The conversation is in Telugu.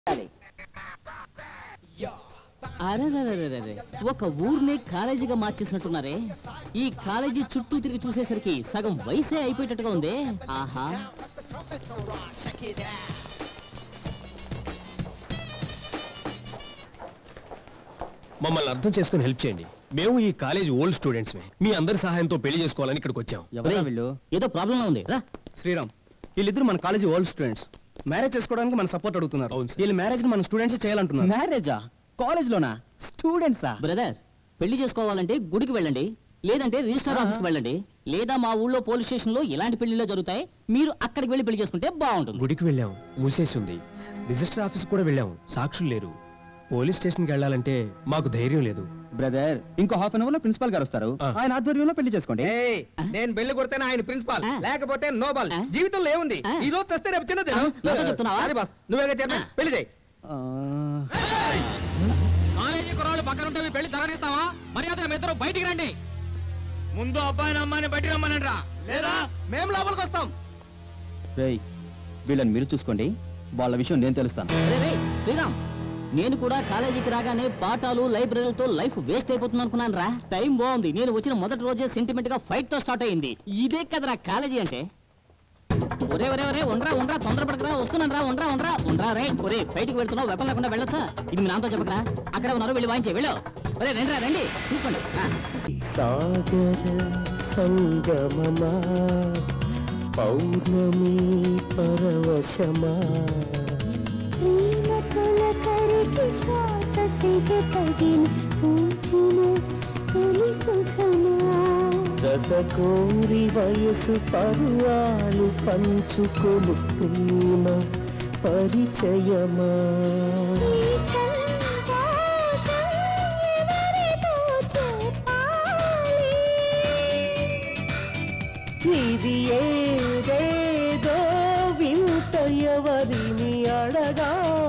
అరెరెరెరెరె. ఒక ఊరినే కాలేజీగా మార్చేసినట్టున్నారే ఈ కాలేజీ చుట్టూ తిరిగి చూసేసరికి సగం వయసే అయిపోయేటట్టుగా ఉంది ఆహా మమ్మల్ని అర్థం చేసుకుని హెల్ప్ చేయండి మేము ఈ కాలేజ్ ఓల్డ్ స్టూడెంట్స్ మీ అందరి సహాయంతో పెళ్లి చేసుకోవాలని ఇక్కడికి వచ్చాం ఒరేయ్, ఏదో ప్రాబ్లం ఉంది రా శ్రీరామ్ వీళ్ళిద్దరు మన కాలేజీ ఓల్డ్ స్టూడెంట్స్ మ్యారేజ్ చేసుకోవడానికి మన సపోర్ట్ అడుగుతున్నారు అవును సార్. వీళ్ళ మ్యారేజ్ మన స్టూడెంట్స్ చేయాలంటున్నారు మ్యారేజా కాలేజ్ లోనా స్టూడెంట్సా బ్రదర్ పెళ్లి చేసుకోవాలంటే గుడికి వెళ్ళండి లేదంటే రిజిస్టర్ ఆఫీస్కి వెళ్ళండి లేదా మా ఊళ్ళో పోలీస్ స్టేషన్ లో ఇలాంటి పెళ్లిలో జరుగుతాయి మీరు అక్కడికి వెళ్ళి పెళ్లి చేసుకుంటే బాగుంటుంది గుడికి వెళ్ళాం మూసేసి ఉంది రిజిస్టర్ ఆఫీస్ కూడా వెళ్ళాం సాక్షులు లేరు పోలీస్ స్టేషన్కి వెళ్ళాలంటే మాకు ధైర్యం లేదు బ్రదర్ ఇంకో హాఫ్ అన్ అవర్ లో ప్రిన్సిపాల్ గారు వస్తారు ఆ. ఆయన ఆధ్వర్యంలో పెళ్లి చేసుకోండి నేను బెల్లి కొడితేనే ఆయన ప్రిన్సిపాల్ ఆ. లేకపోతే నోబాల్ ఆ. జీవితంలో ఏముంది ఆ. ఈ రోజు తెస్తే రేపు చిన్నది ఆ, నాతో చెప్తున్నావా? సారీ బాస్ నువ్వేగా చైర్మన్ పెళ్లి చేయి ఆ, కాలేజీ కుర్రాళ్ళు పక్కన ఉంటే మీ పెళ్లి తరనిస్తావా మర్యాద మీ ఇద్దరు బయటికి రండి ముందు అబ్బాయిని అమ్మాయిని బయటికి రమ్మనండ్రా లేదా మేము లోపలికి వస్తాం రేయ్ వీళ్ళని మీరు చూసుకోండి వాళ్ళ విషయం నేను తెలుస్తాను రే, రే, శ్రీరామ్ నేను కూడా కాలేజీకి రాగానే పాఠాలు లైబ్రరీలతో లైఫ్ వేస్ట్ అయిపోతుంది అనుకున్నాను రా టైం బాగుంది నేను వచ్చిన మొదటి రోజే సెంటిమెంట్ గా ఫైట్ తో స్టార్ట్ అయింది ఇదే కదరా కాలేజీ అంటే ఒరే ఒరే ఒరే ఉండరా ఉండరా తొందరపడకరా వస్తున్నాను రా ఉండరా ఉండరా ఉండరా రే ఒరే బయటికి వెళ్తున్నావు వెపన్ లేకుండా వెళ్ళొచ్చా ఇది మీ నాన్నతో చెప్పకరా అక్కడ ఉన్నారు వెళ్ళి వాయించే వెళ్ళు ఒరే రండి రా రండి తీసుకోండి ఆ. సాగర సంగమమా పౌర్ణమి పరవశమా ప్రేమ తొలకరికి శ్వాస తెగ తగిన పూచిన తొలి సుఖమా జత కోరి వయసు పరువాలు పంచుకొను ప్రేమ పరిచయమా ఈ సంతోషం ఎవరితో చెప్పాలి ఇది ఏదేదో వింత ఎవరిని అడగాలి